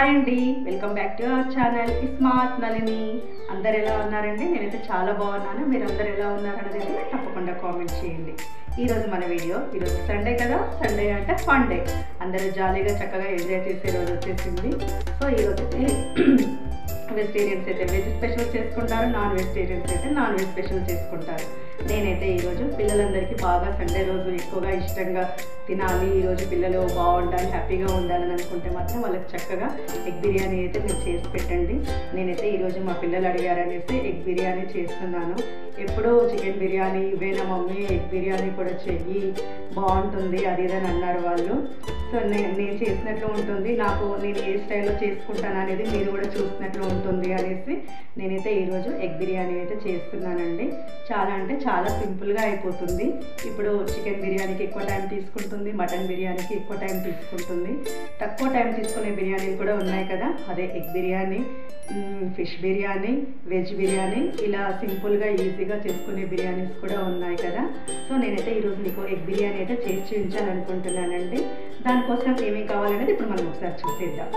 hi అండి welcome back to our channel smart Nalini అందరు ఎలా ఉన్నారండి నేనైతే చాలా బాగున్నాను మీరు అందరు ఎలా ఉన్నారనేది అయితే తప్పకుండా కామెంట్ చేయండి ఈరోజు మన వీడియో ఈరోజు సండే కదా సండే అంటే ఫన్ డే అందరూ జాలీగా చక్కగా ఎంజాయ్ చేసే రోజు వచ్చేసింది సో ఈరోజు అయితే వెజిటేరియన్స్ అయితే వెజ్ స్పెషల్ చేసుకుంటారు నాన్ వెజిటేరియన్స్ అయితే నాన్ వెజ్ స్పెషల్ చేసుకుంటారు నేనైతే ఈరోజు పిల్లలందరికీ బాగా సండే రోజు ఎక్కువగా ఇష్టంగా తినాలి ఈరోజు పిల్లలు బాగుండాలి హ్యాపీగా ఉండాలని అనుకుంటే మాత్రం వాళ్ళకి చక్కగా ఎగ్ బిర్యానీ అయితే మీరు చేసి పెట్టండి నేనైతే ఈరోజు మా పిల్లలు అడిగారనేసి ఎగ్ బిర్యానీ చేస్తున్నాను ఎప్పుడూ చికెన్ బిర్యానీ ఇవేనా మమ్మీ ఎగ్ బిర్యానీ కూడా చెయ్యి బాగుంటుంది అది ఇదని అన్నారు వాళ్ళు సో నేను నేను చేసినట్లు ఉంటుంది నాకు నేను ఏ స్టైల్లో చేసుకుంటాను అనేది మీరు కూడా చూసినట్లు ఉంటుంది అనేసి నేనైతే ఈరోజు ఎగ్ బిర్యానీ అయితే చేస్తున్నానండి చాలా అంటే చాలా సింపుల్గా అయిపోతుంది ఇప్పుడు చికెన్ బిర్యానీకి ఎక్కువ టైం తీసుకుంటుంది మటన్ బిర్యానీకి ఎక్కువ టైం తీసుకుంటుంది తక్కువ టైం తీసుకునే బిర్యానీలు కూడా ఉన్నాయి కదా అదే egg biryani fish biryani veg biryani ఇలా సింపుల్గా ఈజీగా చేసుకునే బిర్యానీస్ కూడా ఉన్నాయి కదా సో నేనైతే ఈరోజు మీకు ఎగ్ బిర్యానీ అయితే చేసి చూపించాలనుకుంటున్నానండి దానికోసం ఏమేమి కావాలనేది ఇప్పుడు మనం ఒకసారి చూసేద్దాం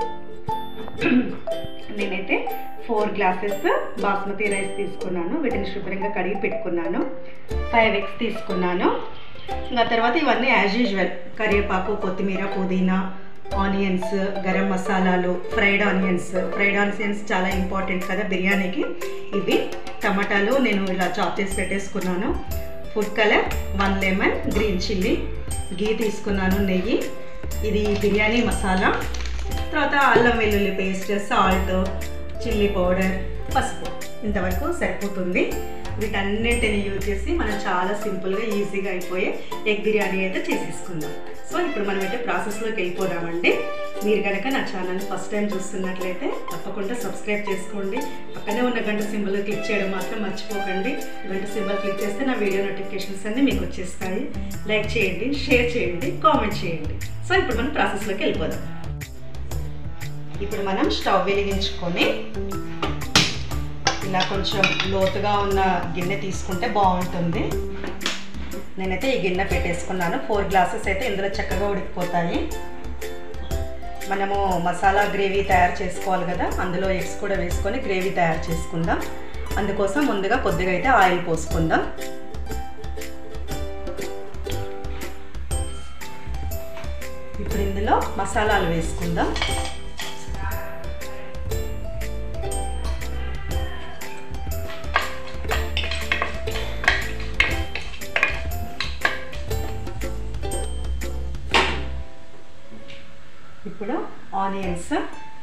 నేనైతే ఫోర్ గ్లాసెస్ బాస్మతి రైస్ తీసుకున్నాను వీటిని శుభ్రంగా కడిగి పెట్టుకున్నాను ఫైవ్ ఎగ్స్ తీసుకున్నాను ఇంకా తర్వాత ఇవన్నీ యాజ్ యూజువల్ కరివేపాకు కొత్తిమీర పుదీనా ఆనియన్స్ గరం మసాలాలు ఫ్రైడ్ ఆనియన్స్ ఫ్రైడ్ ఆనియన్స్ చాలా ఇంపార్టెంట్ కదా బిర్యానీకి ఇవి టమాటాలు నేను ఇలా చాప్ చేసి పెట్టేసుకున్నాను food colour one lemon green chilli ghee తీసుకున్నాను నెయ్యి ఇది బిర్యానీ మసాలా తర్వాత అల్లం వెల్లుల్లి పేస్ట్ సాల్ట్ చిల్లీ పౌడర్ పసుపు ఇంతవరకు సరిపోతుంది వీటన్నింటిని యూజ్ చేసి మనం చాలా సింపుల్గా ఈజీగా అయిపోయే ఎగ్ బిర్యానీ అయితే చేసేసుకుందాం సో ఇప్పుడు మనం అయితే ప్రాసెస్లోకి వెళ్ళిపోదామండి మీరు కనుక నా ఛానల్ ఫస్ట్ టైం చూస్తున్నట్లయితే తప్పకుండా సబ్స్క్రైబ్ చేసుకోండి పక్కనే ఉన్న గంట సింబల్ క్లిక్ చేయడం మాత్రం మర్చిపోకండి గంట సింబల్ క్లిక్ చేస్తే నా వీడియో నోటిఫికేషన్స్ అన్నీ మీకు వచ్చేస్తాయి లైక్ చేయండి షేర్ చేయండి కామెంట్ చేయండి సో ఇప్పుడు మనం ప్రాసెస్లోకి వెళ్ళిపోదాం ఇప్పుడు మనం స్టవ్ వెలిగించుకొని ఇలా కొంచెం లోతుగా ఉన్న గిన్నె తీసుకుంటే బాగుంటుంది నేనైతే ఈ గిన్నె పెట్టేసుకున్నాను ఫోర్ గ్లాసెస్ అయితే ఇందులో చక్కగా ఉడికిపోతాయి మనము మసాలా గ్రేవీ తయారు చేసుకోవాలి కదా అందులో ఎగ్స్ కూడా వేసుకొని గ్రేవీ తయారు చేసుకుందాం అందుకోసం ముందుగా కొద్దిగా అయితే ఆయిల్ పోసుకుందాం ఇప్పుడు ఇందులో మసాలాలు వేసుకుందాం ఇప్పుడు ఆనియన్స్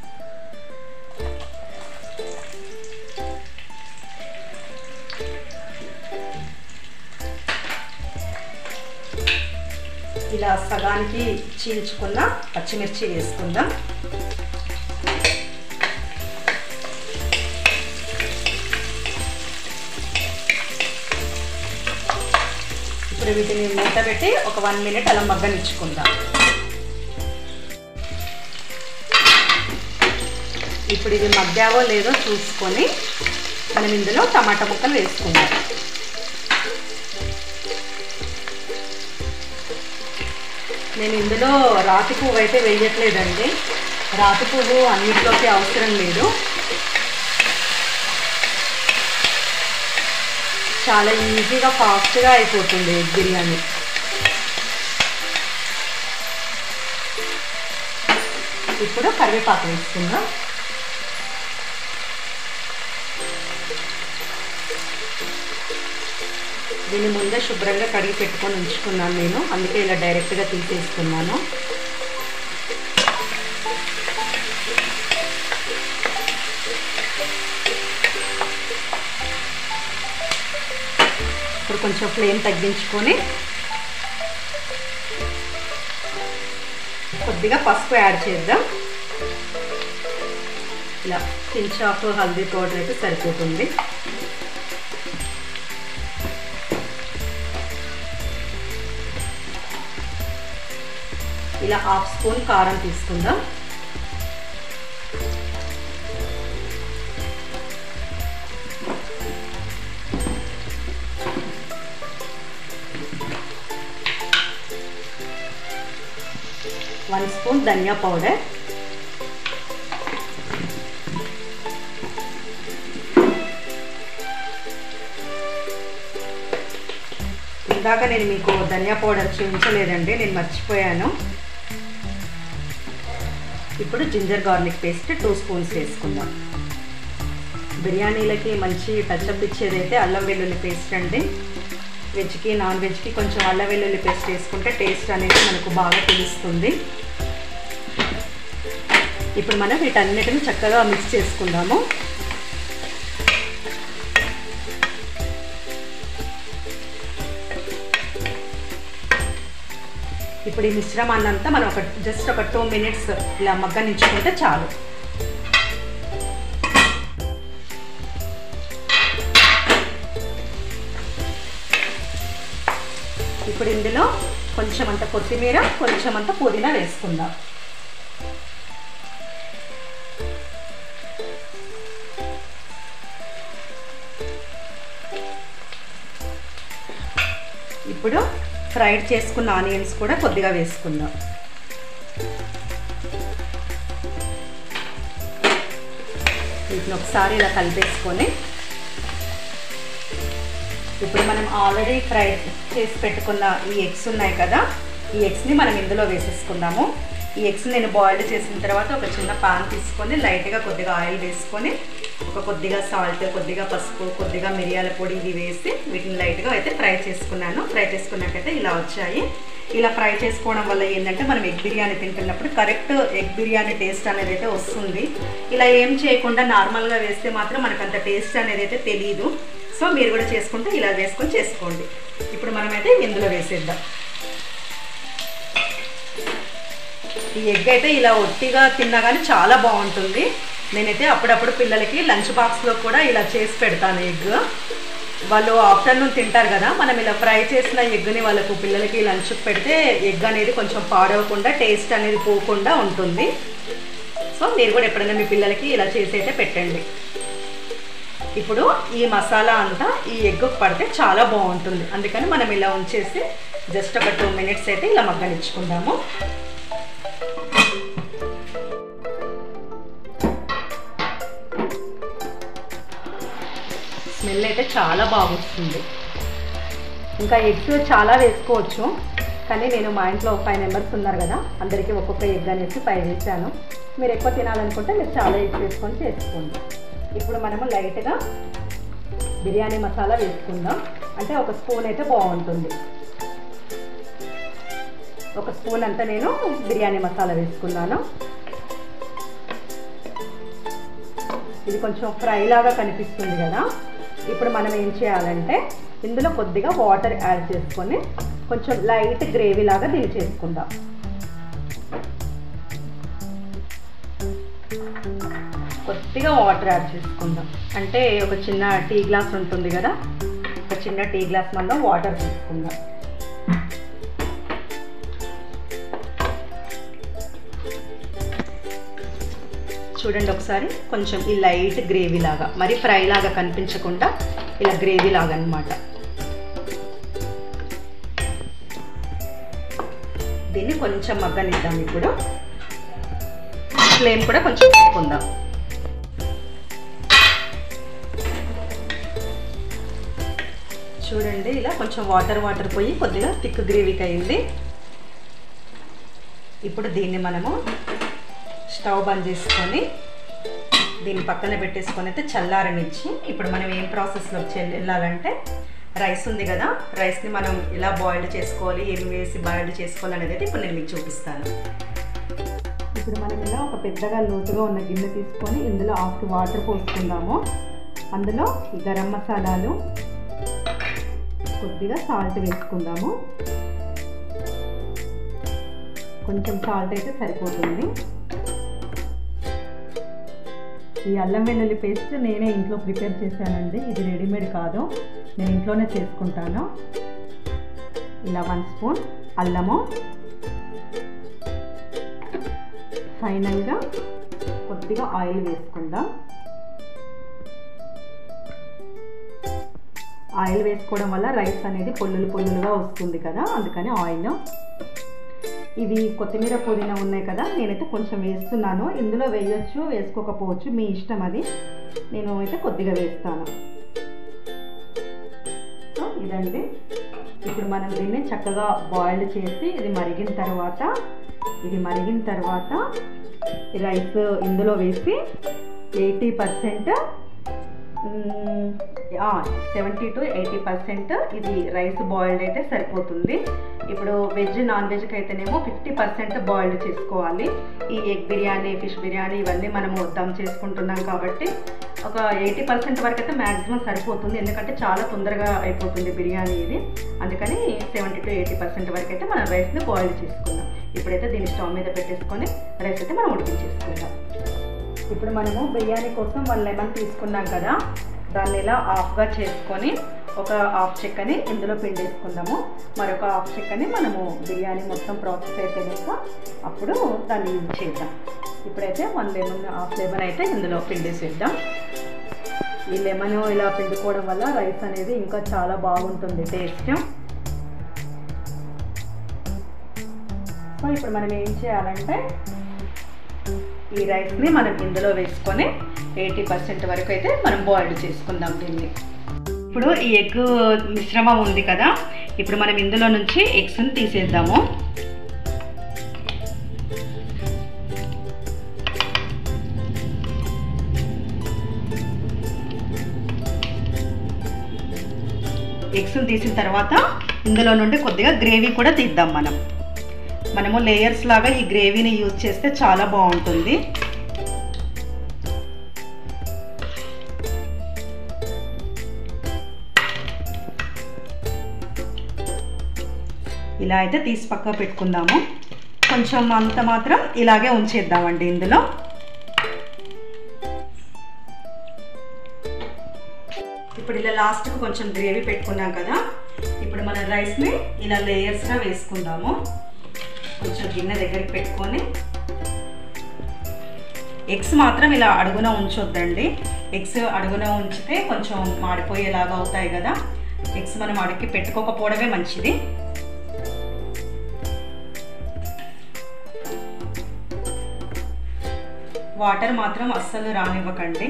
ఇలా సగానికి చీల్చుకున్న పచ్చిమిర్చి వేసుకుందాం ఇప్పుడు వీటిని మూత పెట్టి ఒక వన్ మినిట్ అలా మగ్గనిచ్చుకుందాం ఇప్పుడు ఇవి మగ్గావో లేదో చూసుకొని మనం ఇందులో టమాటా ముక్కలు వేసుకుందాం నేను ఇందులో రాతి పువ్వు అయితే వేయట్లేదండి రాతి పువ్వు అన్నింటిలోకి అవసరం లేదు చాలా ఈజీగా ఫాస్ట్గా అయిపోతుంది ఎగ్ బిర్యానీ ఇప్పుడు కరివేపాకు వేసుకుందాం దీన్ని ముందే శుభ్రంగా కడిగి పెట్టుకొని ఉంచుకున్నాను నేను అందుకే ఇలా డైరెక్ట్గా తీసేసుకున్నాను ఇప్పుడు కొంచెం ఫ్లేమ్ తగ్గించుకొని కొద్దిగా పసుపు యాడ్ చేద్దాం ఇలా పించ్ ఆఫ్ హల్దీ పౌడర్ అయితే సరిపోతుంది ఇలా హాఫ్ స్పూన్ కారం తీసుకుందాం వన్ స్పూన్ ధనియా పౌడర్ ఇందాక నేను మీకు ధనియా పౌడర్ చూపించలేదండి నేను మర్చిపోయాను ఇప్పుడు ginger garlic paste two spoons వేసుకుందాం బిర్యానీలకి మంచి టచ్అప్ ఇచ్చేదైతే అల్లం వెల్లుల్లి పేస్ట్ అండి వెజ్కి నాన్ వెజ్కి కొంచెం అల్లం వెల్లుల్లి పేస్ట్ వేసుకుంటే టేస్ట్ అనేది మనకు బాగా తెలుస్తుంది ఇప్పుడు మనం వీటన్నిటిని చక్కగా మిక్స్ చేసుకుందాము ఇప్పుడు ఈ మిశ్రమాన్ని అంతా మనం ఒక జస్ట్ ఒక టూ మినిట్స్ ఇలా మగ్గనించుకుంటే చాలు ఇప్పుడు ఇందులో కొంచెం అంత కొత్తిమీర కొంచెం అంత పుదీనా వేసుకుందాం ఇప్పుడు ఫ్రైడ్ చేసుకున్న ఆనియన్స్ కూడా కొద్దిగా వేసుకుందాం వీటిని ఒకసారి ఇలా కలిపేసుకొని ఇప్పుడు మనం ఆల్రెడీ ఫ్రై చేసి పెట్టుకున్న ఈ ఎగ్స్ ఉన్నాయి కదా ఈ ఎగ్స్ని మనం ఇందులో వేసేసుకుందాము ఈ ఎగ్స్ నేను బాయిల్డ్ చేసిన తర్వాత ఒక చిన్న పాన్ తీసుకొని లైట్గా కొద్దిగా ఆయిల్ వేసుకొని ఒక కొద్దిగా సాల్ట్ కొద్దిగా పసుపు కొద్దిగా మిరియాల పొడి ఇవి వేసి వీటిని లైట్గా అయితే ఫ్రై చేసుకున్నాను ఫ్రై చేసుకున్నట్టయితే ఇలా వచ్చాయి ఇలా ఫ్రై చేసుకోవడం వల్ల ఏంటంటే మనం ఎగ్ బిర్యానీ తింటున్నప్పుడు కరెక్ట్ ఎగ్ బిర్యానీ టేస్ట్ అనేది అయితే వస్తుంది ఇలా ఏం చేయకుండా నార్మల్గా వేస్తే మాత్రం మనకు అంత టేస్ట్ అనేది అయితే తెలియదు సో మీరు కూడా చేసుకుంటే ఇలా వేసుకొని చేసుకోండి ఇప్పుడు మనమైతే ఇందులో వేసేద్దాం ఈ ఎగ్ అయితే ఇలా ఒట్టిగా తిన్నా కానీ చాలా బాగుంటుంది నేనైతే అప్పుడప్పుడు పిల్లలకి లంచ్ బాక్స్లో కూడా ఇలా చేసి పెడతాను ఎగ్ వాళ్ళు ఆఫ్టర్నూన్ తింటారు కదా మనం ఇలా ఫ్రై చేసిన ఎగ్ని వాళ్ళకు పిల్లలకి లంచ్ పెడితే ఎగ్ అనేది కొంచెం పాడవకుండా టేస్ట్ అనేది పోకుండా ఉంటుంది సో మీరు కూడా ఎప్పుడైనా మీ పిల్లలకి ఇలా చేసి అయితే పెట్టండి ఇప్పుడు ఈ మసాలా అంతా ఈ ఎగ్ పడితే చాలా బాగుంటుంది అందుకని మనం ఇలా ఉంచేసి జస్ట్ ఒక టూ మినిట్స్ అయితే ఇలా మగ్గనిచ్చుకుందాము స్మెల్ అయితే చాలా బాగుంటుంది ఇంకా ఎగ్స్ చాలా వేసుకోవచ్చు కానీ నేను మా ఇంట్లో ఫైవ్ మెంబర్స్ ఉన్నారు కదా అందరికీ ఒక్కొక్క ఎగ్ అనేసి ఫైవ్ వేసాను మీరు ఎక్కువ తినాలనుకుంటే మీరు చాలా ఎగ్స్ వేసుకొని చేసుకోండి ఇప్పుడు మనము లైట్గా బిర్యానీ మసాలా వేసుకుందాం అంటే ఒక స్పూన్ అయితే బాగుంటుంది ఒక స్పూన్ అంతా నేను బిర్యానీ మసాలా వేసుకున్నాను ఇది కొంచెం ఫ్రై లాగా కనిపిస్తుంది కదా ఇప్పుడు మనం ఏం చేయాలంటే ఇందులో కొద్దిగా వాటర్ యాడ్ చేసుకొని కొంచెం లైట్ గ్రేవీ లాగా దీన్ని చేసుకుందాం కొద్దిగా వాటర్ యాడ్ చేసుకుందాం అంటే ఒక చిన్న టీ గ్లాస్ ఉంటుంది కదా ఒక చిన్న టీ గ్లాస్ మనం వాటర్ తీసుకుందాం చూడండి ఒకసారి కొంచెం ఈ లైట్ గ్రేవీ లాగా మరి ఫ్రై లాగా కనిపించకుండా ఇలా గ్రేవీ లాగా అనమాట దీన్ని కొంచెం మగ్గనిద్దాం ఇప్పుడు ఫ్లేమ్ కూడా కొంచెం పెట్టుకుందాం చూడండి ఇలా కొంచెం వాటర్ వాటర్ పోయి కొద్దిగా థిక్ గ్రేవీకి అయింది ఇప్పుడు దీన్ని మనము స్టవ్ బంద్ చేసుకొని దీన్ని పక్కన పెట్టేసుకొని అయితే చల్లారనిచ్చి ఇప్పుడు మనం ఏం ప్రాసెస్లో వెళ్ళాలంటే రైస్ ఉంది కదా రైస్ని మనం ఎలా బాయిల్డ్ చేసుకోవాలి ఏమి వేసి బాయిల్డ్ చేసుకోవాలి అనేది అయితే ఇప్పుడు నేను మీకు చూపిస్తాను ఇప్పుడు మనం ఇలా ఒక పెద్దగా లోతుగా ఉన్న గిన్నె తీసుకొని ఇందులో హాఫ్ వాటర్ పోసుకుందాము అందులో ఈ గరం మసాలాలు కొద్దిగా సాల్ట్ వేసుకుందాము కొంచెం సాల్ట్ అయితే సరిపోతుంది ఈ అల్లం వెల్లుల్లి పేస్ట్ నేనే ఇంట్లో ప్రిపేర్ చేశానండి ఇది రెడీమేడ్ కాదు నేను ఇంట్లోనే చేసుకుంటాను ఇలా వన్ స్పూన్ అల్లము ఫైనల్గా కొద్దిగా ఆయిల్ వేసుకుందాం ఆయిల్ వేసుకోవడం వల్ల రైస్ అనేది పొల్లులు పొల్లులుగా వస్తుంది కదా అందుకని ఆయిల్ ఇవి కొత్తిమీర పుదీనా ఉన్నాయి కదా నేనైతే కొంచెం వేస్తున్నాను ఇందులో వేయొచ్చు వేసుకోకపోవచ్చు మీ ఇష్టం అది నేను అయితే కొద్దిగా వేస్తాను సో ఇదండి ఇప్పుడు మనం దీన్ని చక్కగా బాయిల్డ్ చేసి ఇది మరిగిన తర్వాత ఇది మరిగిన తర్వాత ఈ రైస్ ఇందులో వేసి eighty percent seventy to eighty percent ఇది రైస్ బాయిల్డ్ అయితే సరిపోతుంది ఇప్పుడు వెజ్ నాన్ వెజ్కి అయితేనేమో ఫిఫ్టీ పర్సెంట్ బాయిల్డ్ చేసుకోవాలి ఈ ఎగ్ బిర్యానీ ఫిష్ బిర్యానీ ఇవన్నీ మనము దమ్ చేసుకుంటున్నాం కాబట్టి ఒక ఎయిటీ పర్సెంట్ వరకు అయితే మ్యాక్సిమం సరిపోతుంది ఎందుకంటే చాలా తొందరగా అయిపోతుంది బిర్యానీ ఇది అందుకని సెవెంటీ టు ఎయిటీ పర్సెంట్ వరకు అయితే మనం రైస్ని బాయిల్ చేసుకుందాం ఇప్పుడైతే దీన్ని స్టవ్ మీద పెట్టేసుకొని రైస్ అయితే మనం ఉడికించేసుకుందాం ఇప్పుడు మనము బిర్యానీ కోసం వన్ లెమన్ తీసుకున్నాం కదా దాన్ని ఇలా హాఫ్గా చేసుకొని ఒక హాఫ్ చెక్కని ఇందులో పిండేసుకుందాము మరొక హాఫ్ చెక్కని మనము బిర్యానీ మొత్తం ప్రాసెస్ అయిపోయాక అప్పుడు దాన్ని యూజ్ చేద్దాం ఇప్పుడైతే వన్ లెమన్ హాఫ్ లెమన్ అయితే ఇందులో పిండేసేద్దాం ఈ లెమన్ ఇలా పిండుకోవడం వల్ల రైస్ అనేది ఇంకా చాలా బాగుంటుంది టేస్ట్ సో ఇప్పుడు మనం ఏం చేయాలంటే ఈ రైస్ని మనం ఇందులో వేసుకొని ఎయిటీ పర్సెంట్ వరకు అయితే మనం బాయిల్డ్ చేసుకుందాం దీన్ని ఇప్పుడు ఈ ఎగ్ మిశ్రమం ఉంది కదా ఇప్పుడు మనం ఇందులో నుంచి ఎగ్స్ని తీసేద్దాము ఎగ్స్ని తీసిన తర్వాత ఇందులో నుండి కొద్దిగా గ్రేవీ కూడా తీద్దాం మనం మనము లేయర్స్ లాగా ఈ గ్రేవీని యూజ్ చేస్తే చాలా బాగుంటుంది ఇలా అయితే తీసి పక్క పెట్టుకుందాము కొంచెం అంత మాత్రం ఇలాగే ఉంచేద్దామండి ఇందులో ఇప్పుడు ఇలా లాస్ట్కి కొంచెం గ్రేవీ పెట్టుకున్నాం కదా ఇప్పుడు మన రైస్ని ఇలా లేయర్స్గా వేసుకుందాము కొంచెం గిన్నె దగ్గరికి పెట్టుకొని ఎగ్స్ మాత్రం ఇలా అడుగున ఉంచొద్దండి ఎగ్స్ అడుగున ఉంచితే కొంచెం మాడిపోయేలాగా అవుతాయి కదా ఎగ్స్ మనం అడిగి పెట్టుకోకపోవడమే మంచిది వాటర్ మాత్రం అస్సలు రానివ్వకండి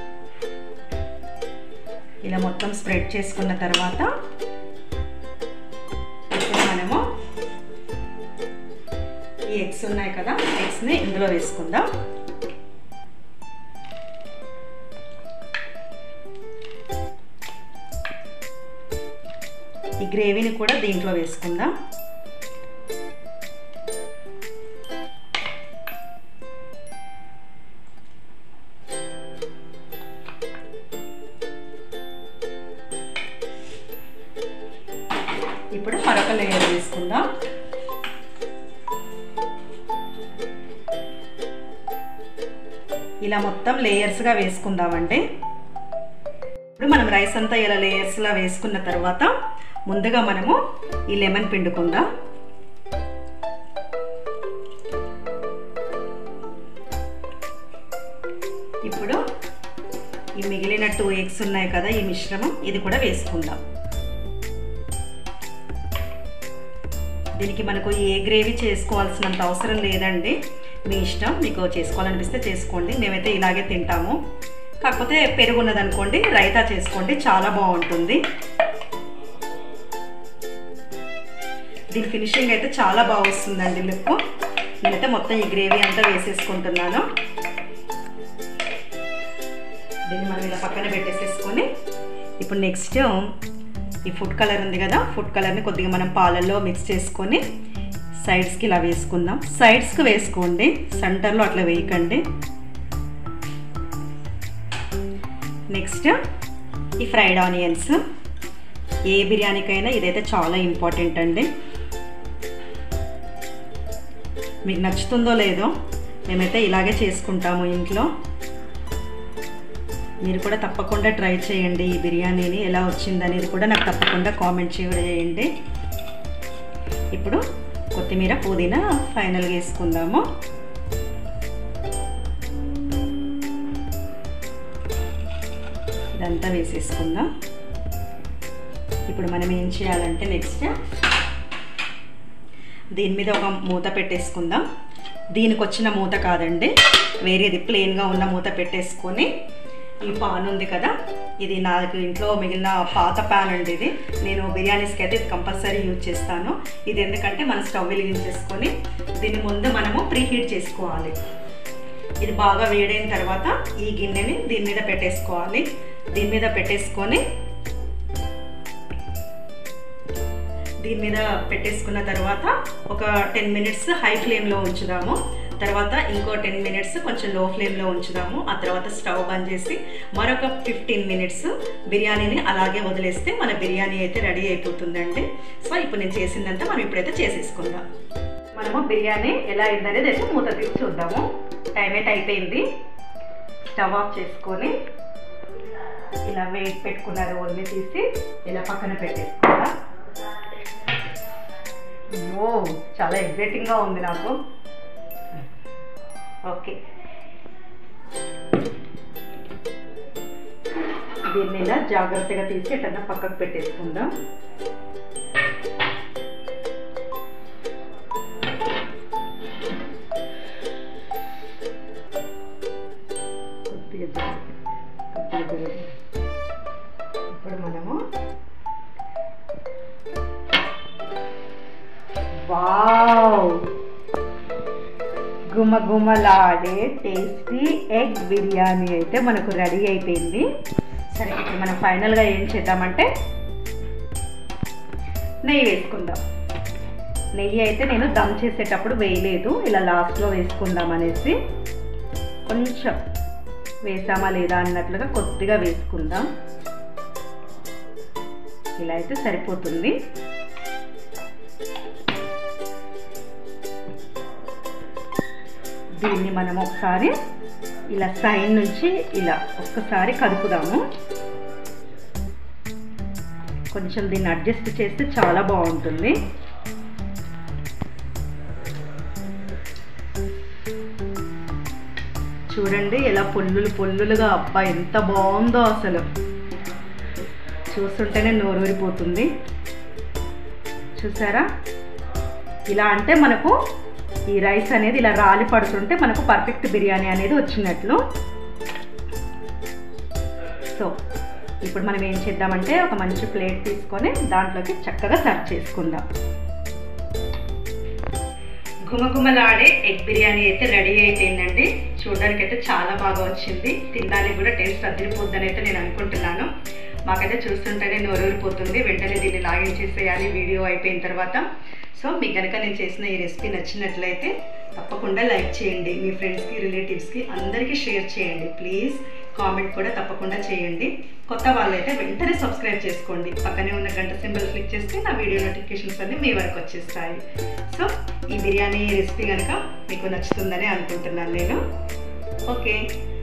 ఇలా మొత్తం స్ప్రెడ్ చేసుకున్న తర్వాత ఇప్పుడు మనము ఈ ఎగ్స్ ఉన్నాయి కదా ఎగ్స్ని ఇందులో వేసుకుందాం ఈ గ్రేవీని కూడా దీంట్లో వేసుకుందాం ఇప్పుడు మరొక లేయర్ వేసుకుందాం ఇలా మొత్తం లేయర్స్గా వేసుకుందామండి ఇప్పుడు మనం రైస్ అంతా ఇలా లేయర్స్లా వేసుకున్న తర్వాత ముందుగా మనము ఈ లెమన్ పిండుకుందాం ఇప్పుడు ఈ మిగిలిన టూ ఎగ్స్ ఉన్నాయి కదా ఈ మిశ్రమం ఇది కూడా వేసుకుందాం దీనికి మనకు ఏ గ్రేవీ చేసుకోవాల్సినంత అవసరం లేదండి మీ ఇష్టం మీకు చేసుకోవాలనిపిస్తే చేసుకోండి మేమైతే ఇలాగే తింటాము కాకపోతే పెరుగు ఉన్నదనుకోండి రైతా చేసుకోండి చాలా బాగుంటుంది దీని ఫినిషింగ్ అయితే చాలా బాగా వస్తుందండి లుక్ నేనైతే మొత్తం ఈ గ్రేవీ అంతా వేసేసుకుంటున్నాను దీన్ని మనం ఇలా పక్కన పెట్టేసేసుకొని ఇప్పుడు నెక్స్ట్ ఈ ఫుడ్ కలర్ ఉంది కదా ఫుడ్ కలర్ని కొద్దిగా మనం పాలల్లో మిక్స్ చేసుకొని సైడ్స్కి ఇలా వేసుకుందాం సైడ్స్కి వేసుకోండి సెంటర్లో అట్లా వేయకండి నెక్స్ట్ ఈ ఫ్రైడ్ ఆనియన్స్ ఏ బిర్యానీకైనా ఇదైతే చాలా ఇంపార్టెంట్ అండి మీకు నచ్చుతుందో లేదో మేమైతే ఇలాగే చేసుకుంటాము ఇంట్లో మీరు కూడా తప్పకుండా ట్రై చేయండి ఈ బిర్యానీని ఎలా వచ్చిందనేది కూడా నాకు తప్పకుండా కామెంట్ చేయండి ఇప్పుడు కొత్తిమీర పుదీనా ఫైనల్గా వేసుకుందాము ఇదంతా వేసేసుకుందాం ఇప్పుడు మనం ఏం చేయాలంటే నెక్స్ట్ దీని మీద ఒక మూత పెట్టేసుకుందాం దీనికి వచ్చిన మూత కాదండి వేరేది ప్లెయిన్గా ఉన్న మూత పెట్టేసుకొని ఈ పాన్ ఉంది కదా ఇది నాకు ఇంట్లో మిగిలిన పాత ప్యాన్ అండి ఇది నేను బిర్యానీస్కి అయితే ఇది కంపల్సరీ యూజ్ చేస్తాను ఇది ఎందుకంటే మనం స్టవ్ వెలిగించేసుకొని దీన్ని ముందు మనము ప్రీ హీట్ చేసుకోవాలి ఇది బాగా వేడైన తర్వాత ఈ గిన్నెని దీని మీద పెట్టేసుకోవాలి దీని మీద పెట్టేసుకొని దీని మీద పెట్టేసుకున్న తర్వాత ఒక టెన్ మినిట్స్ హై ఫ్లేమ్లో ఉంచుదాము తర్వాత ఇంకో టెన్ మినిట్స్ కొంచెం లో ఫ్లేమ్లో ఉంచుదాము ఆ తర్వాత స్టవ్ బంద్ చేసి మరొక ఫిఫ్టీన్ మినిట్స్ బిర్యానీని అలాగే వదిలేస్తే మన బిర్యానీ అయితే రెడీ అయిపోతుందండి సో ఇప్పుడు నేను చేసిందంతా మనం ఇప్పుడైతే చేసేసుకుందాం మనము బిర్యానీ ఎలా అయిందనేది అయితే మూత తీసి చూద్దాము టైం అయితే అయిపోయింది స్టవ్ ఆఫ్ చేసుకొని ఇలా వేడి పెట్టుకున్న రోల్ని తీసి ఇలా పక్కన పెట్టేసుకుందా ఓ చాలా ఎగ్జైటింగ్గా ఉంది నాకు ఓకే దీన్ని ఇలా జాగ్రత్తగా తీసి ఎటన్నా పక్కకు పెట్టేసుకుందాం కొద్దిగా జాగ్రత్త కొద్దిగా జాగ్రత్త ఇప్పుడు మనము వావ్ గుమగుమలాడే టేస్టీ ఎగ్ బిర్యానీ అయితే మనకు రెడీ అయిపోయింది సరే ఇప్పుడు మనం ఫైనల్గా ఏం చేద్దామంటే నెయ్యి వేసుకుందాం నెయ్యి అయితే నేను దమ్ చేసేటప్పుడు వేయలేదు ఇలా లాస్ట్లో వేసుకుందాం అనేసి కొంచెం వేసామా లేదా అన్నట్లుగా కొద్దిగా వేసుకుందాం ఇలా అయితే సరిపోతుంది దీన్ని మనం ఒకసారి ఇలా సైడ్ నుంచి ఇలా ఒక్కసారి కదుపుదాము కొంచెం దీన్ని అడ్జస్ట్ చేస్తే చాలా బాగుంటుంది చూడండి ఎలా పొల్లులు పొల్లులుగా అబ్బా ఎంత బాగుందో అసలు చూస్తుంటేనే నోరూరిపోతుంది చూసారా ఇలా అంటే మనకు ఈ రైస్ అనేది ఇలా రాలి పడుతుంటే మనకు పర్ఫెక్ట్ బిర్యానీ అనేది వచ్చినట్లు సో ఇప్పుడు మనం ఏం చేద్దామంటే ఒక మంచి ప్లేట్ తీసుకొని దాంట్లోకి చక్కగా సర్వ్ చేసుకుందాం గుమగుమలాడే ఎగ్ బిర్యానీ అయితే రెడీ అయిపోయిందండి చూడడానికి అయితే చాలా బాగా వచ్చింది తినడానికి కూడా టేస్ట్ అదిరిపోద్దని అయితే నేను అనుకుంటున్నాను మాకైతే చూస్తుంటేనే నోరూరిపోతుంది వెంటనే దీన్ని లాగిన్ చేసేయాలి వీడియో అయిపోయిన తర్వాత సో మీకు కనుక నేను చేసిన ఈ రెసిపీ నచ్చినట్లయితే తప్పకుండా లైక్ చేయండి మీ ఫ్రెండ్స్కి రిలేటివ్స్కి అందరికీ షేర్ చేయండి ప్లీజ్ కామెంట్ కూడా తప్పకుండా చేయండి కొత్త వాళ్ళైతే వెంటనే సబ్స్క్రైబ్ చేసుకోండి పక్కనే ఉన్న గంట సింబల్ క్లిక్ చేస్తే నా వీడియో నోటిఫికేషన్స్ అన్నీ మీ వరకు వచ్చేస్తాయి సో ఈ బిర్యానీ రెసిపీ కనుక మీకు నచ్చుతుందని అనుకుంటున్నాను నేను ఓకే